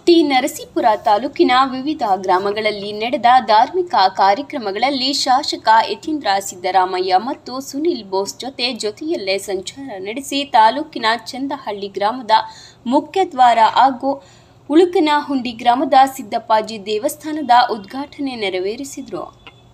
T Narasipura ತಾಲೂಕಿನ ವಿವಿಧ ಗ್ರಾಮಗಳಲ್ಲಿ ನಡೆದ ಧಾರ್ಮಿಕ ಕಾರ್ಯಕ್ರಮಗಳಲ್ಲಿ ಶಾಸಕ ಯತೀಂದ್ರ ಸಿದ್ದರಾಮಯ್ಯ ಮತ್ತು ಸುನಿಲ್ ಬೋಸ್ ಜೊತೆ ಜೊತೆಯಲ್ಲೇ ಸಂಚಾರ ನಡೆಸಿ ತಾಲೂಕಿನ ಚಂದಹಳ್ಳಿ ಗ್ರಾಮದ ಮುಖ್ಯದ್ವಾರ ಹಾಗೂ ಉಳುಕನಹುಂಡಿ ಗ್ರಾಮದ ಸಿದ್ದಪ್ಪಾಜಿ ದೇವಸ್ಥಾನದ ಉದ್ಘಾಟನೆ ನೆರವೇರಿಸಿದರು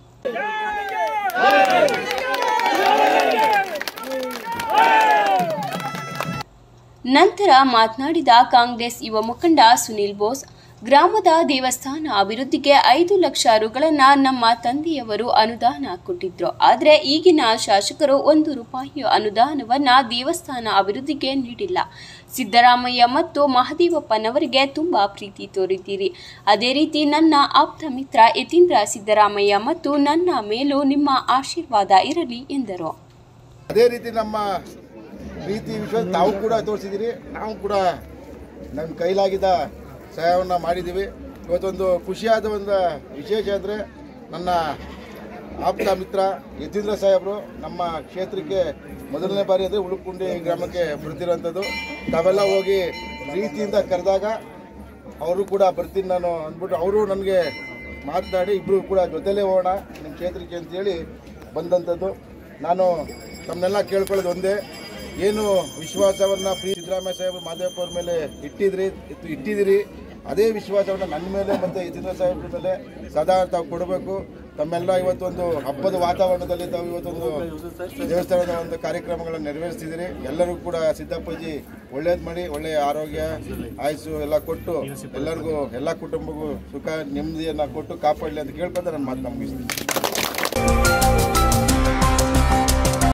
ನಂತರ ಮಾತನಾಡಿದ ಕಾಂಗ್ರೆಸ್ ಯುವ ಮುಖಂಡ ಸುನಿಲ್ ಬೋಸ್ ಗ್ರಾಮದ ದೇವಸ್ಥಾನ ಅಭಿವೃದ್ಧಿಗೆ ಐದು ಲಕ್ಷ ರುಗಳನ್ನ ನಮ್ಮ ತಂದೆಯವರು ಅನುದಾನ ಕೊಟ್ಟಿದ್ರು ಆದರೆ ಈಗಿನ ಶಾಸಕರು ಒಂದು ರೂಪಾಯಿ ಅನುದಾನವನ್ನ ದೇವಸ್ಥಾನ ಅಭಿವೃದ್ಧಿಗೆ ನೀಡಿಲ್ಲ ಸಿದ್ದರಾಮಯ್ಯ ಮತ್ತು ಮಹದೇವಪ್ಪನವರಿಗೆ ತುಂಬಾ ಪ್ರೀತಿ ತೋರಿದ್ದೀರಿ ಅದೇ ರೀತಿ ನನ್ನ ಆಪ್ತ ಮಿತ್ರ ಯತೀಂದ್ರ ಸಿದ್ದರಾಮಯ್ಯ ಮತ್ತು ನನ್ನ ಮೇಲೂ ನಿಮ್ಮ ಆಶೀರ್ವಾದ ಇರಲಿ ಎಂದರು ಅದೇ ರೀತಿ ನಮ್ಮ ಪ್ರೀತಿ ವಿಶ್ವಾಸ ತಾವು ಕೂಡ ತೋರಿಸಿದ್ದೀರಿ ನಾವು ಕೂಡ ನಮ್ಮ ಕೈಲಾಗಿದ್ದ ಸಹಾಯವನ್ನು ಮಾಡಿದ್ದೀವಿ ಇವತ್ತೊಂದು ಖುಷಿಯಾದ ಒಂದು ವಿಶೇಷ ಅಂದರೆ ನನ್ನ ಆಪ್ತ ಮಿತ್ರ ಯತೀಂದ್ರ ಸಾಹೇಬರು ನಮ್ಮ ಕ್ಷೇತ್ರಕ್ಕೆ ಮೊದಲನೇ ಬಾರಿ ಅಂದರೆ ಉಳುಕುಂಡಿ ಗ್ರಾಮಕ್ಕೆ ಬರ್ತಿರೋಂಥದ್ದು ತಾವೆಲ್ಲ ಹೋಗಿ ಪ್ರೀತಿಯಿಂದ ಕರೆದಾಗ ಅವರು ಕೂಡ ಬರ್ತೀನಿ ನಾನು ಅಂದ್ಬಿಟ್ಟು ಅವರು ನನಗೆ ಮಾತನಾಡಿ ಇಬ್ಬರು ಕೂಡ ಜೊತೆಲೇ ಹೋಗೋಣ ನಿಮ್ಮ ಕ್ಷೇತ್ರಕ್ಕೆ ಅಂತೇಳಿ ಬಂದಂಥದ್ದು ನಾನು ತಮ್ಮನ್ನೆಲ್ಲ ಕೇಳ್ಕೊಳ್ಳೋದು ಒಂದೇ ಏನು ವಿಶ್ವಾಸವನ್ನು ಪ್ರೀ ಸಿದ್ದರಾಮಯ್ಯ ಸಾಹೇಬರು ಮಾದೇವಪ್ಪ ಅವ್ರ ಮೇಲೆ ಇಟ್ಟಿದ್ರಿ ಇತ್ತು ಇಟ್ಟಿದ್ದೀರಿ ಅದೇ ವಿಶ್ವಾಸವನ್ನು ನನ್ನ ಮೇಲೆ ಮತ್ತು ಯತೀಂದ್ರ ಸಾಹೇಬ್ರ ಮೇಲೆ ಸದಾ ತಾವು ಕೊಡಬೇಕು ತಮ್ಮೆಲ್ಲ ಇವತ್ತೊಂದು ಹಬ್ಬದ ವಾತಾವರಣದಲ್ಲಿ ತಾವು ಇವತ್ತೊಂದು ದೇವಸ್ಥಾನದ ಒಂದು ಕಾರ್ಯಕ್ರಮಗಳನ್ನು ನೆರವೇರಿಸ್ತಿದ್ದೀರಿ ಎಲ್ಲರಿಗೂ ಕೂಡ ಸಿದ್ದಪ್ಪಾಜಿ ಒಳ್ಳೇದು ಮಾಡಿ ಒಳ್ಳೆಯ ಆರೋಗ್ಯ ಆಯುಸ್ಸು ಎಲ್ಲ ಕೊಟ್ಟು ಎಲ್ಲರಿಗೂ ಎಲ್ಲ ಕುಟುಂಬಕ್ಕೂ ಸುಖ ನೆಮ್ಮದಿಯನ್ನು ಕೊಟ್ಟು ಕಾಪಾಡಲಿ ಅಂತ ಕೇಳ್ಕೊಂತ ನನ್ನ ಮಾತು ನಮ್ಗೆ